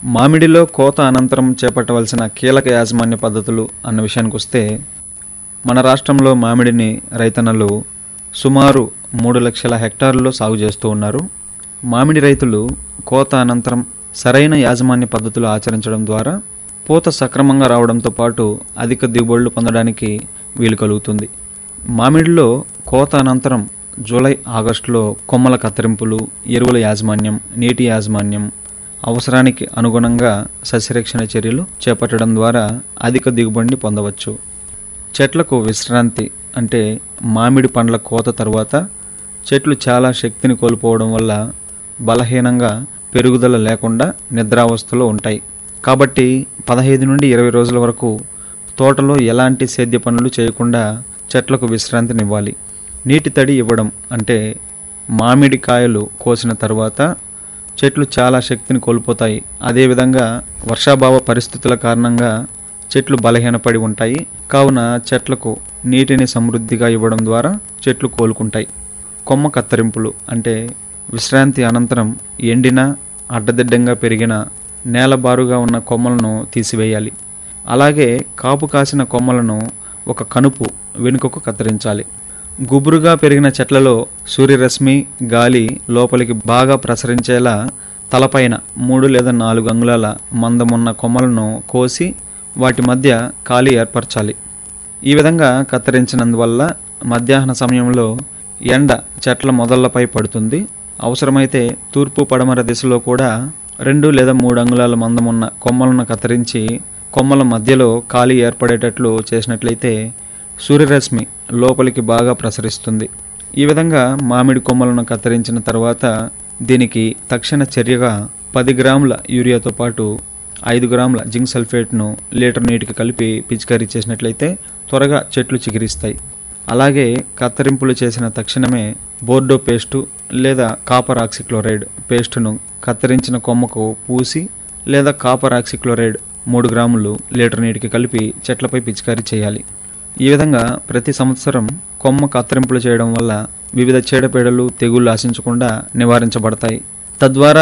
మామిడిలో కోత అనంతరం చేపట్టవలసిన కీలక యాజమాన్య పద్ధతులు అన్న విషయానికి వస్తే మన రాష్ట్రంలో మామిడిని రైతన్నలు సుమారు మూడు లక్షల హెక్టార్లలో సాగు చేస్తూ ఉన్నారు మామిడి రైతులు కోత అనంతరం సరైన యాజమాన్య పద్ధతులు ఆచరించడం ద్వారా పూత సక్రమంగా రావడంతో పాటు అధిక దిగుబడులు పొందడానికి వీలు కలుగుతుంది మామిడిలో కోత అనంతరం జూలై ఆగస్టులో కొమ్మల కత్తిరింపులు ఎరువుల యాజమాన్యం నీటి యాజమాన్యం అవసరానికి అనుగుణంగా సస్యరక్షణ చర్యలు చేపట్టడం ద్వారా అధిక దిగుబడిని పొందవచ్చు చెట్లకు విశ్రాంతి అంటే మామిడి పండ్ల కోత తర్వాత చెట్లు చాలా శక్తిని కోల్పోవడం వల్ల బలహీనంగా పెరుగుదల లేకుండా నిద్రావస్థలో ఉంటాయి కాబట్టి పదహైదు నుండి ఇరవై రోజుల వరకు తోటలో ఎలాంటి సేద్య పనులు చేయకుండా చెట్లకు విశ్రాంతినివ్వాలి నీటి తడి ఇవ్వడం అంటే మామిడి కాయలు కోసిన తర్వాత చెట్లు చాలా శక్తిని కోల్పోతాయి అదేవిధంగా వర్షాభావ పరిస్థితుల కారణంగా చెట్లు బలహీనపడి ఉంటాయి కావున చెట్లకు నీటిని సమృద్ధిగా ఇవ్వడం ద్వారా చెట్లు కోలుకుంటాయి కొమ్మ కత్తిరింపులు అంటే విశ్రాంతి అనంతరం ఎండిన అడ్డదిడ్డంగా పెరిగిన నేలబారుగా ఉన్న కొమ్మలను తీసివేయాలి అలాగే కాపు కాసిన కొమ్మలను ఒక కనుపు వెనుకకు కత్తిరించాలి గుబురుగా పెరిగిన చెట్లలో సూర్యరశ్మి గాలి లోపలికి బాగా ప్రసరించేలా తలపైన మూడు లేదా నాలుగు అంగుళాల మందమున్న కొమ్మలను కోసి వాటి మధ్య ఖాళీ ఏర్పరచాలి ఈ విధంగా కత్తిరించినందువల్ల మధ్యాహ్న సమయంలో ఎండ చెట్ల మొదళ్లపై పడుతుంది అవసరమైతే తూర్పు పడమర దిశలో కూడా రెండు లేదా మూడు అంగుళాల మందమున్న కొమ్మలను కత్తిరించి కొమ్మల మధ్యలో ఖాళీ ఏర్పడేటట్లు చేసినట్లయితే సూర్యరశ్మి లోపలికి బాగా ప్రసరిస్తుంది ఈ విధంగా మామిడి కొమ్మలను కత్తిరించిన తర్వాత దీనికి తక్షణ చర్యగా పది గ్రాముల యూరియాతో పాటు ఐదు గ్రాముల జింక్ సల్ఫేట్ను లీటర్ నీటికి కలిపి పిచికారీ చేసినట్లయితే త్వరగా చెట్లు చిగురిస్తాయి అలాగే కత్తిరింపులు చేసిన తక్షణమే బోర్డో పేస్టు లేదా కాపర్ ఆక్సిక్లోరైడ్ పేస్టును కత్తిరించిన కొమ్మకు పూసి లేదా కాపర్ ఆక్సిక్లోరైడ్ మూడు గ్రాములు లీటర్ నీటికి కలిపి చెట్లపై పిచికారీ చేయాలి ఈ విధంగా ప్రతి సంవత్సరం కొమ్మ కత్తిరింపులు చేయడం వల్ల వివిధ చీడపీడలు తెగుళ్ళు ఆశించకుండా నివారించబడతాయి తద్వారా